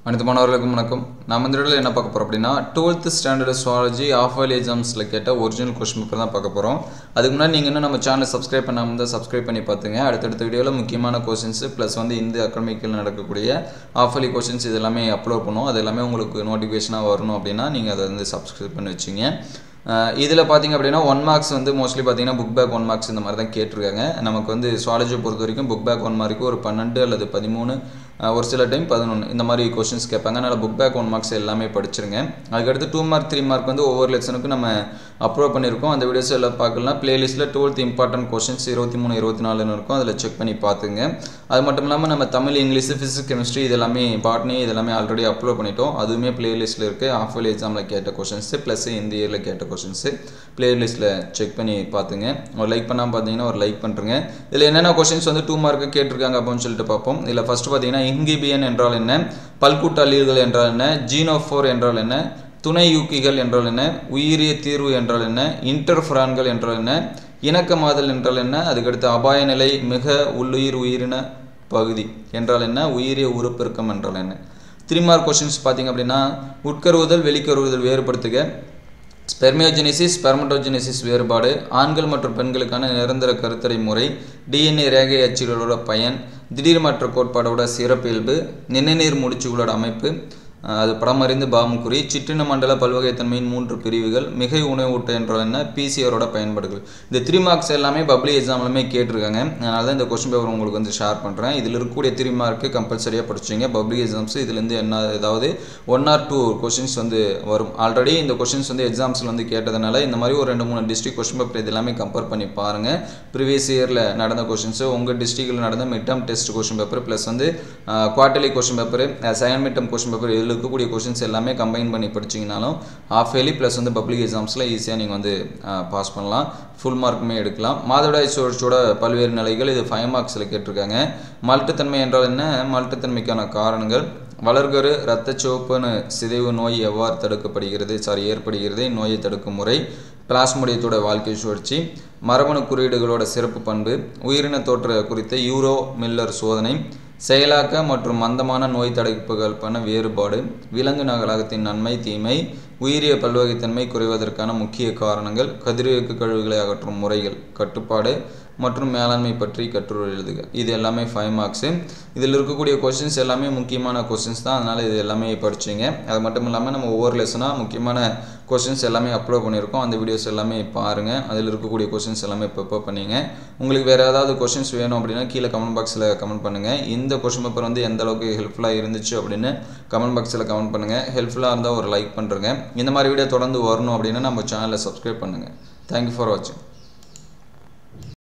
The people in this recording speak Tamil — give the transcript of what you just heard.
அனைத்து மாணவர்களுக்கும் வணக்கம் நம்ம இந்த வீடியோவில் என்ன பார்க்க போகிறோம் அப்படின்னா twelfth standard zoology half yearly எக்ஸாம்ஸில் கேட்ட ஒரிஜினல் கொஸ்டின் பேப்பர் தான் பார்க்க போகிறோம் அதுக்கு முன்னாடி நீங்கள் இன்னும் நம்ம சேனலை சப்ஸ்கிரைப் பண்ணாமல் இருந்தால் சப்ஸ்கிரைப் பண்ணி பார்த்துங்க அடுத்தடுத்த வீடியோவில் முக்கியமான கொஸ்டின்ஸ் ப்ளஸ் வந்து இந்த அகாடமிக்கில் நடக்கக்கூடிய ஆஃப் இயர்லி கொஸ்டின்ஸ் இது எல்லாமே அப்லோட் பண்ணுவோம் அது எல்லாமே உங்களுக்கு நோட்டிஃபிகேஷனாக வரணும் அப்படின்னா நீங்கள் அதை வந்து சப்ஸ்கிரைப் பண்ணி வச்சுங்க இதில் பார்த்தீங்க அப்படின்னா ஒன் மார்க்ஸ் வந்து மோஸ்ட்லி பார்த்தீங்கன்னா புக் பேக் ஒன் மார்க்ஸ் இந்த மாதிரி தான் கேட்டிருக்காங்க நமக்கு வந்து சுவாலஜியை பொறுத்த வரைக்கும் புக் பேக் ஒன் மார்க்கு ஒரு பன்னெண்டு அல்லது பதிமூணு அஹ், ஒரு சில டைம் பதினொன்று இந்த மாதிரி கொஷின்ஸ் கேட்பாங்க அதனால் புக் பேக் ஒன் மார்க்ஸ் எல்லாமே படிச்சிருங்க அதுக்கடுத்து டூ மார்க் த்ரீ மார்க் வந்து ஒவ்வொரு லெசனுக்கும் நம்ம அப்லோட் பண்ணியிருக்கோம் அந்த வீடியோஸ் எல்லாம் பார்க்கலாம் பிளேலிஸ்ட்டில் டுவெல்த் இம்பார்ட்டன்ட் கொஷின்ஸ் இருபத்தி மூணு இருபத்தி நாலுன்னு இருக்கும் அதில் செக் பண்ணி பார்த்துங்க அது மட்டும் இல்லாமல் நம்ம தமிழ் இங்கிலீஷ் ஃபிசிக்ஸ் கெமிஸ்ட்ரி இது எல்லாமே பாட்னி இது எல்லாமே ஆல்ரெடி அப்லோட் பண்ணிட்டோம் அதுவுமே பிளேலிஸ்ட்டில் இருக்குது ஆஃப் இயர்லி எக்ஸாமில் கேட்ட கொஷின்ஸு ப்ளஸ் இந்த இயரில் கேட்ட கொஷின்ஸு பிளேலிஸ்ட்டில் செக் பண்ணி பார்த்துங்க ஒரு லைக் பண்ணாமல் பார்த்தீங்கன்னா ஒரு லைக் பண்ணுறங்க இதில் என்னென்ன கொஷின்ஸ் வந்து டூ மார்க்கு கேட்டிருக்காங்க அப்படின்னு சொல்லிட்டு பார்ப்போம் இதில் ஃபஸ்ட்டு பார்த்தீங்கன்னா இன்கிபியன் என்றால் என்ன பல்கூட்ட அலீல்கள் என்றால் என்ன ஜீனோஃபோர் என்றால் என்ன துணை யூக்கிகள் என்றால் என்ன உயிரிய தீர்வு என்றால் என்ன இன்டர்ஃபரான்கள் என்றால் என்ன இணக்கமாதல் என்றால் என்ன அதுக்கடுத்து அபாய நிலை மிக உள்ளுயிர் உயிரின பகுதி என்றால் என்ன உயிரிய உருப்பெருக்கம் என்றால் என்ன த்ரீ மார்க் கொஷின்ஸ் பார்த்தீங்க அப்படின்னா உட்கருவுதல் வெளிக்கருவுதல் வேறுபடுத்துக ஸ்பெர்மியோஜெனிசிஸ் ஸ்பெர்மட்டோஜெனிசிஸ் வேறுபாடு ஆண்கள் மற்றும் பெண்களுக்கான நிரந்தர கருத்தடை முறை டிஎன்ஏ ரேகை அச்சுகளோட பயன் திடீர் மாற்ற கோட்பாடோட சிறப்பியல்பு நிணநீர் முடிச்சுகளோட அமைப்பு அஹ் அது படமறிந்து பாமுக்குறி சிற்றின மண்டல பல்வகைத்தன்மையின் மூன்று பிரிவுகள் மிகை உணவூட்ட என்றால் என்ன பிசிஆரோட பயன்பாடுகள் இந்த த்ரீ மார்க்ஸ் எல்லாமே பப்ளி எக்ஸாம்லுமே கேட்டிருக்காங்க அதனால தான் இந்த கொஸ்டின் பேப்பர் உங்களுக்கு வந்து ஷேர் பண்ணுறேன் இதில் இருக்கக்கூடிய த்ரீ மார்க்கு கம்பல்சரியாக படிச்சிங்க பப்ளிக் எக்ஸாம்ஸ் இதுலேருந்து என்ன ஏதாவது ஒன் ஆர் டூ கொஷின்ஸ் வந்து வரும் ஆல்ரெடி இந்த கொஷின்ஸ் வந்து எக்ஸாம்ஸில் வந்து கேட்டதுனால இந்த மாதிரி ஒரு ரெண்டு மூணு டிஸ்ட்ரிக் கொஸ்டின் பேப்பர் இது எல்லாமே கம்பேர் பண்ணி பாருங்கள் ப்ரீவியஸ் இயரில் நடந்த கொஷின்ஸு உங்கள் டிஸ்ட்ரிக்டில் நடந்த mid term test question paper plus வந்து quarterly question paper second mid term question paper இதில் இருக்கக்கூடிய கொஷின்ஸ் எல்லாமே கம்பைன் பண்ணி படிச்சிங்கனாலும் ஆஃப் இயர்லி ப்ளஸ் வந்து பப்ளிக் எக்ஸாம்ஸில் ஈஸியாக நீங்கள் வந்து பாஸ் பண்ணலாம் ஃபுல் மார்க்குமே எடுக்கலாம் மாதவிடாய் சுழற்சியோட பல்வேறு நிலைகள் இது ஃபைவ் மார்க்ஸில் கேட்டிருக்காங்க மல்ட்டுத்தன்மை என்றால் என்ன மல்ட்டுத்தன்மைக்கான காரணங்கள் வளர்கரு இரத்த சிவப்புன்னு சிதைவு நோய் எவ்வாறு தடுக்கப்படுகிறது சாரி ஏற்படுகிறது இந்நோயை தடுக்கும் முறை பிளாஸ்மோடியத்தோட வாழ்க்கை சுழற்சி மரபணு குறியீடுகளோட சிறப்பு பண்பு உயிரின தோற்ற குறித்த யூரோ மில்லர் சோதனை செயலாக்க மற்றும் மந்தமான நோய் தடுப்புகள் பண்ண வேறுபாடு விலங்கு நகலாகத்தின் நன்மை தீமை உயிரிய பல்வகைத்தன்மை குறைவதற்கான முக்கிய காரணங்கள் கதிரியக்கு கழிவுகளை அகற்றும் முறைகள் கட்டுப்பாடு மற்றும் மேலாண்மை பற்றி கட்டுரை எழுதுக இது எல்லாமே ஃபைவ் மார்க்ஸு இதில் இருக்கக்கூடிய கொஷின்ஸ் எல்லாமே முக்கியமான கொஷின்ஸ் தான் அதனால் இது எல்லாமே படிச்சிங்க அது மட்டும் இல்லாமல் நம்ம ஒவ்வொரு லெசனாக முக்கியமான கொஷின்ஸ் எல்லாமே அப்லோட் பண்ணியிருக்கோம் அந்த வீடியோஸ் எல்லாமே பாருங்கள் அதில் இருக்கக்கூடிய கொஷின்ஸ் எல்லாமே ப்ரிப்பேர் பண்ணிங்க உங்களுக்கு வேறு ஏதாவது கொஷின்ஸ் வேணும் அப்படின்னா கீழே கமெண்ட் பாக்ஸில் கமெண்ட் பண்ணுங்கள் இந்த கொஷின் பேப்பர் வந்து எந்த அளவுக்கு ஹெல்ப்ஃபுல்லாக இருந்துச்சு அப்படின்னு கமெண்ட் பாக்ஸில் கமெண்ட் பண்ணுங்கள் ஹெல்ப்ஃபுல்லாக இருந்தால் ஒரு லைக் பண்ணுறேங்க இந்த மாதிரி வீடியோ தொடர்ந்து வரணும் அப்படின்னா நம்ம சேனலை சப்ஸ்கிரைப் பண்ணுங்கள் தேங்க்யூ ஃபார் வாட்சிங்